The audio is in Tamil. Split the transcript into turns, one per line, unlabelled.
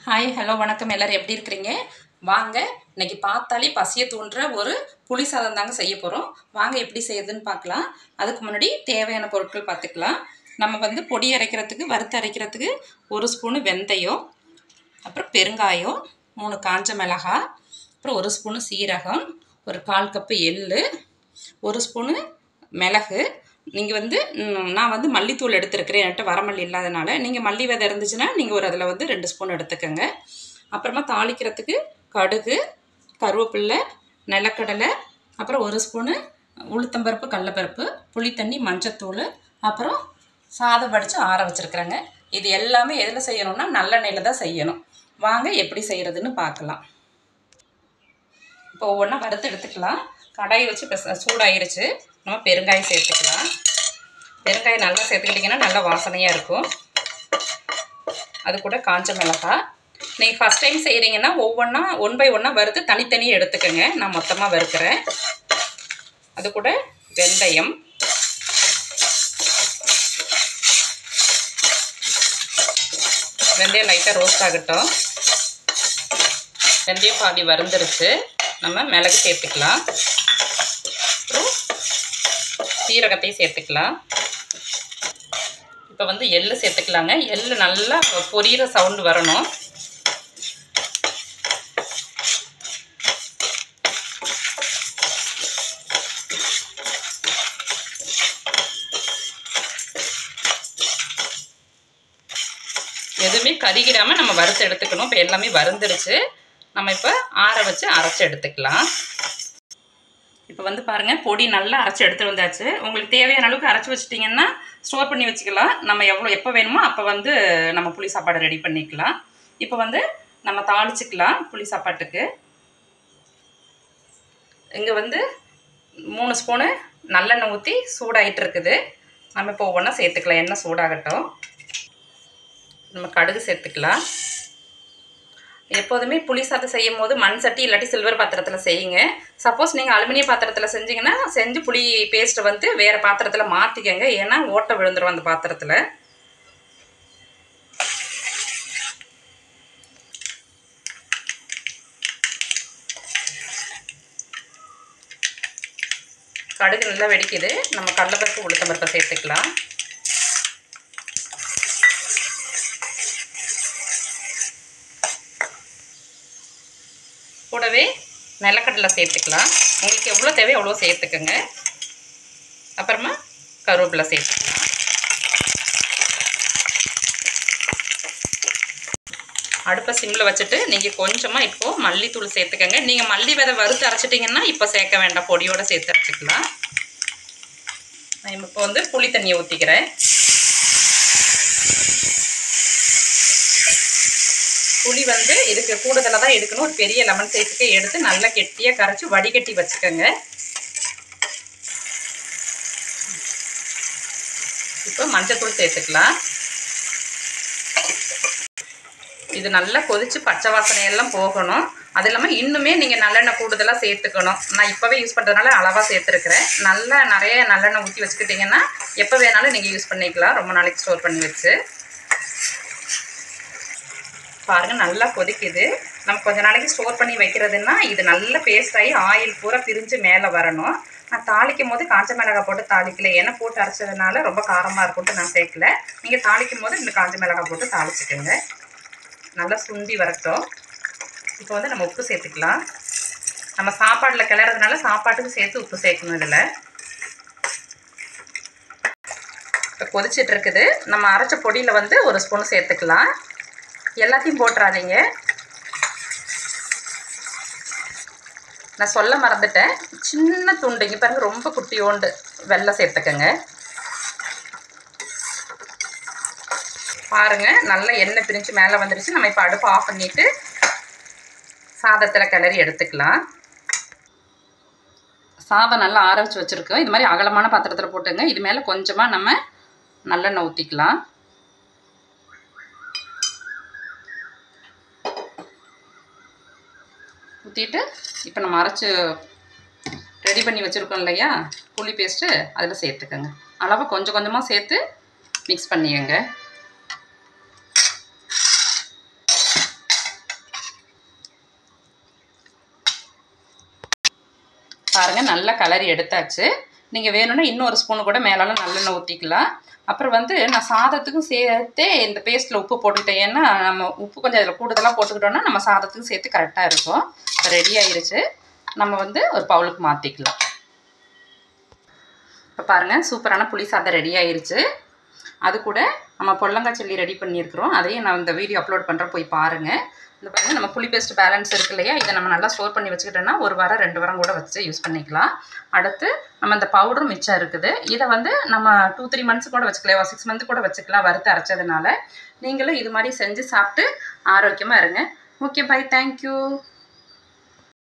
ஹாய் ஹலோ வணக்கம் எல்லோரும் எப்படி இருக்கிறீங்க வாங்க இன்னைக்கு பார்த்தாலே பசியை தூண்டுற ஒரு புளி சாதம் தாங்க செய்ய போகிறோம் வாங்க எப்படி செய்யுதுன்னு பார்க்கலாம் அதுக்கு முன்னாடி தேவையான பொருட்கள் பார்த்துக்கலாம் நம்ம வந்து பொடி அரைக்கிறதுக்கு வறுத்து அரைக்கிறதுக்கு ஒரு ஸ்பூனு வெந்தயம் அப்புறம் பெருங்காயம் மூணு காஞ்ச மிளகாய் அப்புறம் ஒரு ஸ்பூனு சீரகம் ஒரு கால் கப்பு எள் ஒரு ஸ்பூனு மிளகு நீங்கள் வந்து ம், நான் வந்து மல்லித்தூள் எடுத்துருக்கிறேன் என்கிட்ட வரமல்லி இல்லாதனால நீங்கள் மல்லி விதை இருந்துச்சுன்னா நீங்கள் ஒரு அதில் வந்து ரெண்டு ஸ்பூன் எடுத்துக்கோங்க அப்புறமா தாளிக்கிறதுக்கு கடுகு கருவேப்பில்லை நிலக்கடலை அப்புறம் ஒரு ஸ்பூனு உளுத்தம்பருப்பு கடலப்பருப்பு புளித்தண்ணி மஞ்சத்தூள் அப்புறம் சாதம் வடித்து ஆற வச்சுருக்குறேங்க இது எல்லாமே எதில் செய்யணும்னா நல்லெண்ணெயில் தான் செய்யணும் வாங்க எப்படி செய்கிறதுன்னு பார்க்கலாம் இப்போ ஒவ்வொன்றா வறுத்து எடுத்துக்கலாம் கடாயை வச்சு இப்போ ச- சூடாயிருச்சு நம்ம பெருங்காயம் சேர்த்துக்கலாம் பெருங்காயம் நல்லா சேர்த்துக்கிட்டிங்கன்னா நல்லா வாசனையாக இருக்கும் அது கூட காஞ்ச மிளகாய் நீங்கள் ஃபஸ்ட் டைம் செய்கிறீங்கன்னா ஒவ்வொன்றா ஒன் பை ஒன்றா வறுத்து தனித்தனியாக எடுத்துக்கோங்க நான் மொத்தமாக வறுக்கிறேன் அது கூட வெந்தயம் வெந்தயம் லைட்டாக ரோஸ்ட் ஆகட்டும் வெந்தயம் பாதி வறுந்துருச்சு நம்ம மிளகு சேர்த்துக்கலாம் அப்புறம் சீரகத்தையும் சேர்த்துக்கலாம் இப்போ வந்து எள்ளு சேர்த்துக்கலாங்க எள்ளு நல்லா பொரியிற சவுண்டு வரணும் எதுவுமே கருகிடாமல் நம்ம வறுத்து எடுத்துக்கணும் இப்போ எல்லாமே வறுந்துருச்சு நம்ம இப்போ ஆற வச்சு அரைச்சி எடுத்துக்கலாம் இப்போ வந்து பாருங்கள் பொடி நல்லா அரைச்சி எடுத்து வந்தாச்சு உங்களுக்கு தேவையான அளவுக்கு அரைச்சி வச்சிட்டிங்கன்னா ஸ்டோர் பண்ணி வச்சுக்கலாம் நம்ம எவ்வளோ எப்போ வேணுமோ அப்போ வந்து நம்ம புளி சாப்பாடு ரெடி பண்ணிக்கலாம் இப்போ வந்து நம்ம தாளிச்சுக்கலாம் புளி சாப்பாட்டுக்கு இங்கே வந்து மூணு ஸ்பூனு நல்லெண்ணெய் ஊற்றி சூடாயிட்டு இருக்குது நம்ம இப்போ ஒவ்வொன்றா சேர்த்துக்கலாம் எண்ணெய் சூடாகட்டும் நம்ம கடுகு சேர்த்துக்கலாம் எப்போதுமே புளி சாதம் செய்யும் போது மண் சட்டி இல்லாட்டி சில்வர் பாத்திரத்தில் செய்யுங்க சப்போஸ் நீங்கள் அலுமினிய பாத்திரத்தில் செஞ்சீங்கன்னா செஞ்சு புளி பேஸ்ட்டை வந்து வேறு பாத்திரத்தில் மாற்றிக்கங்க ஏன்னா ஓட்டை விழுந்துரும் அந்த பாத்திரத்தில் கடுகு நல்லா வெடிக்குது நம்ம கடலைப்பருப்பு உளுத்தம்பருப்பை சேர்த்துக்கலாம் கூடவே நிலக்கடலை சேர்த்துக்கலாம் உங்களுக்கு எவ்வளோ தேவையோ அவ்வளோ சேர்த்துக்கோங்க அப்புறமா கருவேப்பிலை சேர்த்துக்கலாம் அடுப்பை சிம்மில் வச்சுட்டு நீங்கள் கொஞ்சமாக இப்போது மல்லித்தூள் சேர்த்துக்கோங்க நீங்கள் மல்லி விதை வறுத்து அரைச்சிட்டிங்கன்னா இப்போ சேர்க்க வேண்டாம் பொடியோடு சேர்த்து அரைச்சிக்கலாம் நான் இப்போ வந்து புளி தண்ணியை ஊற்றிக்கிறேன் புளி வந்து இதுக்கு கூடுதலாக தான் எடுக்கணும் ஒரு பெரிய லெமன் சைஸுக்கு எடுத்து நல்லா கெட்டியாக கரைச்சி வடிகட்டி வச்சுக்கோங்க இப்போ மஞ்சத்தூள் சேர்த்துக்கலாம் இது நல்லா கொதிச்சு பச்சை வாசனையெல்லாம் போகணும் அது இல்லாமல் இன்னுமே நீங்கள் நல்லெண்ணெய் கூடுதலாக சேர்த்துக்கணும் நான் இப்போவே யூஸ் பண்ணுறதுனால அளவாக சேர்த்துருக்குறேன் நல்லா நிறைய நல்லெண்ணெய் ஊற்றி வச்சுக்கிட்டிங்கன்னா எப்போ வேணாலும் நீங்கள் யூஸ் பண்ணிக்கலாம் ரொம்ப நாளைக்கு ஸ்டோர் பண்ணி வச்சு பாருங்கள் நல்லா கொதிக்குது நம்ம கொஞ்ச நாளைக்கு ஸ்டோர் பண்ணி வைக்கிறதுன்னா இது நல்ல பேஸ்ட் ஆகி ஆயில் பூரா பிரிஞ்சு மேலே வரணும் நான் தாளிக்கும் போது காஞ்ச மிளகாய் போட்டு தாளிக்கல எண்ணெய் போட்டு அரைச்சதுனால ரொம்ப காரமாக இருக்கும்ட்டு நான் சேர்க்கல நீங்கள் தாளிக்கும் போது இந்த காஞ்ச மிளகாய் போட்டு தாளிச்சுக்கோங்க நல்லா சுண்டி வரட்டும் இப்போ வந்து நம்ம உப்பு சேர்த்துக்கலாம் நம்ம சாப்பாட்டில் கிளறதுனால சாப்பாட்டுக்கு சேர்த்து உப்பு சேர்க்கணும் இதில் இப்போ கொதிச்சிட்டு இருக்குது நம்ம அரைச்ச பொடியில் வந்து ஒரு ஸ்பூன் சேர்த்துக்கலாம் எல்லாத்தையும் போட்டுறாதீங்க நான் சொல்ல மறந்துட்டேன் சின்ன துண்டு இங்கே பாருங்க ரொம்ப குட்டியோண்டு வெள்ளை சேர்த்துக்கங்க பாருங்க நல்ல எண்ணெய் பிரிஞ்சு மேலே வந்துருச்சு நம்ம இப்போ அடுப்பு ஆஃப் பண்ணிட்டு சாதத்தில் கிளறி எடுத்துக்கலாம் சாதம் நல்லா ஆற வச்சு வச்சுருக்கோம் இது மாதிரி அகலமான பாத்திரத்தில் போட்டுங்க இது மேலே கொஞ்சமாக நம்ம நல்லெண்ணெய் ஊற்றிக்கலாம் ஊற்றிட்டு இப்போ நம்ம அரைச்சி ரெடி பண்ணி வச்சுருக்கோம் இல்லையா புளி பேஸ்ட்டு அதில் சேர்த்துக்கோங்க அளவு கொஞ்சம் கொஞ்சமாக சேர்த்து மிக்ஸ் பண்ணிக்கங்க பாருங்கள் நல்லா கலரி எடுத்தாச்சு நீங்கள் வேணும்னா இன்னொரு ஸ்பூனு கூட மேலால நல்லெண்ணெய் ஊற்றிக்கலாம் அப்புறம் வந்து நான் சாதத்துக்கும் சேர்த்தே இந்த பேஸ்ட்டில் உப்பு போட்டுக்கிட்டேன் ஏன்னா நம்ம உப்பு கொஞ்சம் அதில் கூடுதலாக போட்டுக்கிட்டோம்னா நம்ம சாதத்துக்கும் சேர்த்து கரெக்டாக இருக்கும் இப்போ ரெடி ஆயிருச்சு நம்ம வந்து ஒரு பவுலுக்கு மாற்றிக்கலாம் இப்போ பாருங்கள் சூப்பரான புளி சாதம் ரெடி ஆயிருச்சு அது கூட நம்ம பொல்லங்காய் சில்லி ரெடி பண்ணியிருக்கிறோம் அதையும் நான் இந்த வீடியோ அப்லோட் பண்ணுறேன் போய் பாருங்கள் இந்த பாருங்கள் நம்ம புளி பேஸ்ட் பேலன்ஸ் இருக்கு இல்லையா இதை நம்ம நல்லா ஸ்டோர் பண்ணி வச்சுக்கிட்டோம்னா ஒரு வாரம் ரெண்டு வாரம் கூட வச்சு யூஸ் பண்ணிக்கலாம் அடுத்து நம்ம இந்த பவுடரும் மிச்சம் இருக்குது இதை வந்து நம்ம டூ த்ரீ மந்த்ஸ் கூட வச்சுக்கலாம் சிக்ஸ் மந்த் கூட வச்சுக்கலாம் வறுத்து அரைச்சதுனால நீங்களும் இது மாதிரி செஞ்சு சாப்பிட்டு ஆரோக்கியமாக இருங்க ஓகே பை தேங்க்யூ